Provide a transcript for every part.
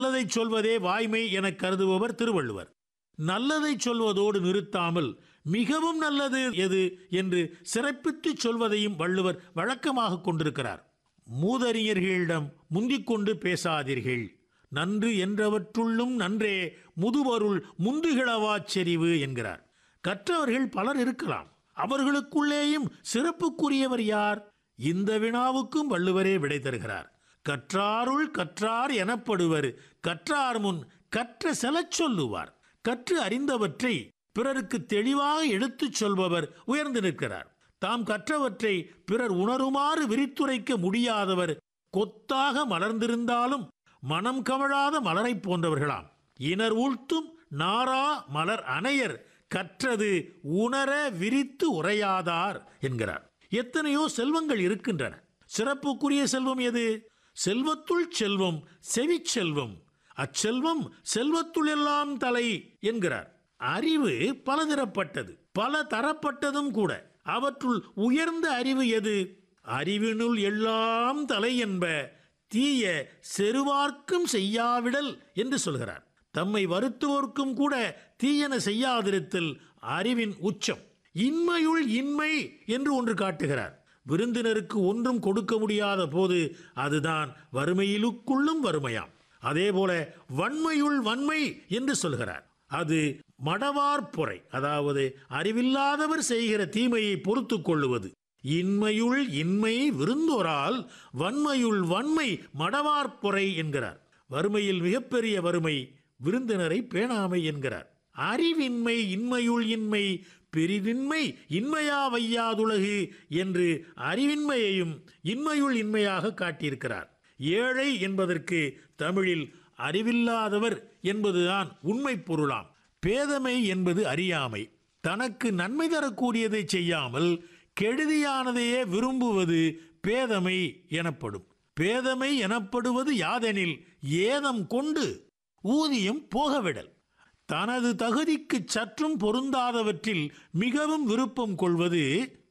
நல்லதைச் சொல்வதே வாய்மை எனக் கருதுபவர் திருவள்ளுவர் நல்லதைச் சொல்வதோடு நிறுத்தாமல் மிகவும் நல்லது எது என்று சிறப்பித்துச் சொல்வதையும் வள்ளுவர் வழக்கமாக கொண்டிருக்கிறார் மூதறிஞர்களிடம் முந்திக் கொண்டு பேசாதீர்கள் நன்று என்றவற்றுள்ளும் நன்றே முதுவருள் முந்துகிழவாச் செறிவு என்கிறார் கற்றவர்கள் பலர் இருக்கலாம் அவர்களுக்குள்ளேயும் சிறப்புக்குரியவர் யார் இந்த வினாவுக்கும் வள்ளுவரே விடை தருகிறார் கற்றாருள் கற்றார் எனப்படுவர் கற்றார் முன் கற்ற செலச் சொல்லுவார் கற்று அறிந்தவற்றை பிறருக்கு தெளிவாக எடுத்துச் சொல்பவர் உயர்ந்து நிற்கிறார் தாம் கற்றவற்றை பிறர் உணருமாறு விரித்துரைக்க முடியாதவர் கொத்தாக மலர்ந்திருந்தாலும் மனம் கமழாத மலரைப் போன்றவர்களாம் இனர் ஊழ்த்தும் நாரா மலர் அணையர் கற்றது உணர விரித்து உரையாதார் என்கிறார் எத்தனையோ செல்வங்கள் இருக்கின்றன சிறப்புக்குரிய செல்வம் எது செல்வத்துள் செல்வம் செவிச்செல்வம் அச்செல்வம் செல்வத்துள் எல்லாம் தலை என்கிறார் அறிவு பலதரப்பட்டது பல தரப்பட்டதும் கூட அவற்றுள் உயர்ந்த அறிவு எது அறிவினுள் எல்லாம் தலை என்ப தீய செருவார்க்கும் செய்யாவிடல் என்று சொல்கிறார் தம்மை வருத்துவோர்க்கும் கூட தீயன செய்யாதிருத்தல் அறிவின் உச்சம் இன்மையுள் இன்மை என்று ஒன்று காட்டுகிறார் விருந்தினருக்கு ஒன்றும் கொடுக்க முடியாத போது அதுதான் வறுமையிலுக்குள்ளும் வறுமையாம் அதேபோல வன்மையுள் வன்மை என்று சொல்கிறார் அது மடவார் பொறை அதாவது அறிவில்லாதவர் செய்கிற தீமையை பொறுத்து கொள்ளுவது இன்மையுள் இன்மை விருந்தோரால் வன்மையுள் வன்மை மடவார் பொறை என்கிறார் வறுமையில் மிகப்பெரிய வறுமை விருந்தினரை பேணாமை என்கிறார் அறிவின்மை இன்மையுள் இன்மை பெரிதின்மை இன்மையா வையாதுலகு என்று அறிவின்மையையும் இன்மையுள் இன்மையாக காட்டியிருக்கிறார் ஏழை என்பதற்கு தமிழில் அறிவில்லாதவர் என்பதுதான் உண்மை பொருளாம் பேதமை என்பது அறியாமை தனக்கு நன்மை தரக்கூடியதை செய்யாமல் கெடுதியானதையே விரும்புவது பேதமை எனப்படும் பேதமை எனப்படுவது யாதெனில் ஏதம் கொண்டு ஊதியம் போகவிடல் தனது தகுதிக்கு சற்றும் பொருந்தாதவற்றில் மிகவும் விருப்பம் கொள்வது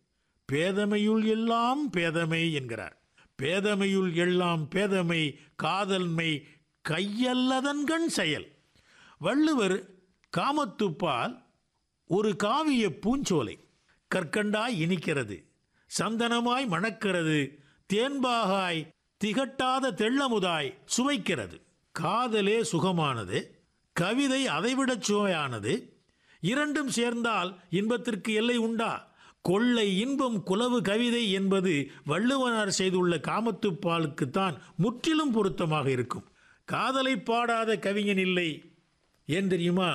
பேதமையுள் எல்லாம் பேதமை என்கிறார் பேதமையுள் எல்லாம் பேதமை காதல்மை கையல்லதன்கண் செயல் வள்ளுவர் காமத்துப்பால் ஒரு காவிய பூஞ்சோலை கற்கண்டாய் இனிக்கிறது சந்தனமாய் மணக்கிறது தேன்பாகாய் திகட்டாத தெள்ளமுதாய் சுவைக்கிறது காதலே சுகமானது கவிதை அதைவிடச் சுவையானது இரண்டும் சேர்ந்தால் இன்பத்திற்கு எல்லை உண்டா கொள்ளை இன்பம் குலவு கவிதை என்பது வள்ளுவனார் செய்துள்ள காமத்துப்பாலுக்குத்தான் முற்றிலும் பொருத்தமாக இருக்கும் காதலை பாடாத கவிஞன் இல்லை ஏன் தெரியுமா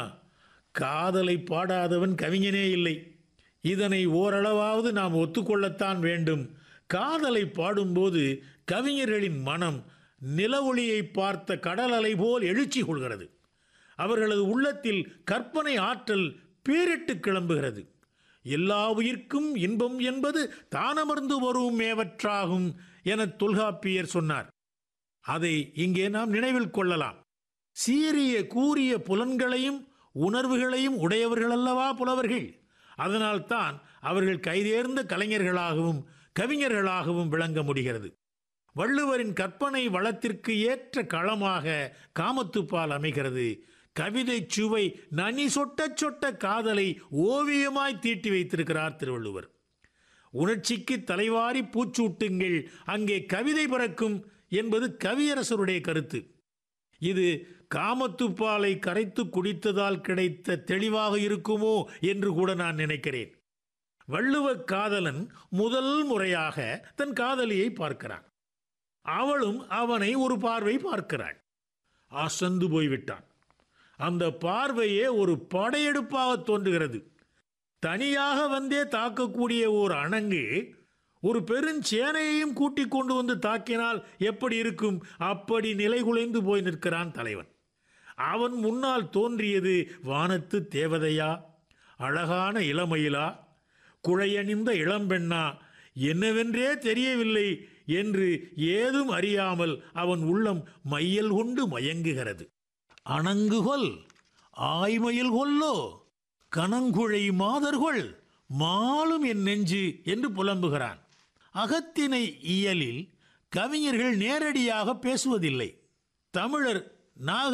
காதலை பாடாதவன் கவிஞனே இல்லை இதனை ஓரளவாவது நாம் ஒத்துக்கொள்ளத்தான் வேண்டும் காதலை பாடும்போது கவிஞர்களின் மனம் நிலவொளியை பார்த்த கடல் அலை போல் எழுச்சி கொள்கிறது அவர்களது உள்ளத்தில் கற்பனை ஆற்றல் பேரிட்டு கிளம்புகிறது எல்லா உயிர்க்கும் இன்பம் என்பது தானமர்ந்து வரும் மேவற்றாகும் என தொல்காப்பியர் சொன்னார் அதை இங்கே நாம் நினைவில் கொள்ளலாம் சீரிய கூறிய புலன்களையும் உணர்வுகளையும் உடையவர்களல்லவா புலவர்கள் அதனால்தான் அவர்கள் கைதேர்ந்த கலைஞர்களாகவும் கவிஞர்களாகவும் விளங்க முடிகிறது வள்ளுவரின் கற்பனை வளத்திற்கு ஏற்ற களமாக காமத்துப்பால் அமைகிறது கவிதை சுவை நனி சொட்ட சொட்ட காதலை ஓவியமாய் தீட்டி வைத்திருக்கிறார் திருவள்ளுவர் உணர்ச்சிக்கு தலைவாரி பூச்சூட்டுங்கள் அங்கே கவிதை பிறக்கும் என்பது கவியரசருடைய கருத்து இது காமத்துப்பாலை கரைத்து குடித்ததால் கிடைத்த தெளிவாக இருக்குமோ என்று கூட நான் நினைக்கிறேன் வள்ளுவ காதலன் முதல் முறையாக தன் காதலியை பார்க்கிறான் அவளும் அவனை ஒரு பார்வை பார்க்கிறாள் அசந்து போய்விட்டான் அந்த பார்வையே ஒரு படையெடுப்பாக தோன்றுகிறது தனியாக வந்தே தாக்கக்கூடிய ஒரு அணங்கு ஒரு பெருஞ்சேனையையும் கூட்டிக் கொண்டு வந்து தாக்கினால் எப்படி இருக்கும் அப்படி நிலைகுலைந்து போய் நிற்கிறான் தலைவன் அவன் முன்னால் தோன்றியது வானத்து தேவதையா அழகான இளமயிலா குழையணிந்த இளம்பெண்ணா என்னவென்றே தெரியவில்லை என்று ஏதும் அறியாமல் அவன் உள்ளம் மையல் கொண்டு மயங்குகிறது அணங்குகொல் ஆய்மயில் கொல்லோ கனங்குழை மாதர்கொள் மாலும் என் நெஞ்சு என்று புலம்புகிறான் அகத்தினை இயலில் கவிஞர்கள் நேரடியாக பேசுவதில்லை தமிழர் நாக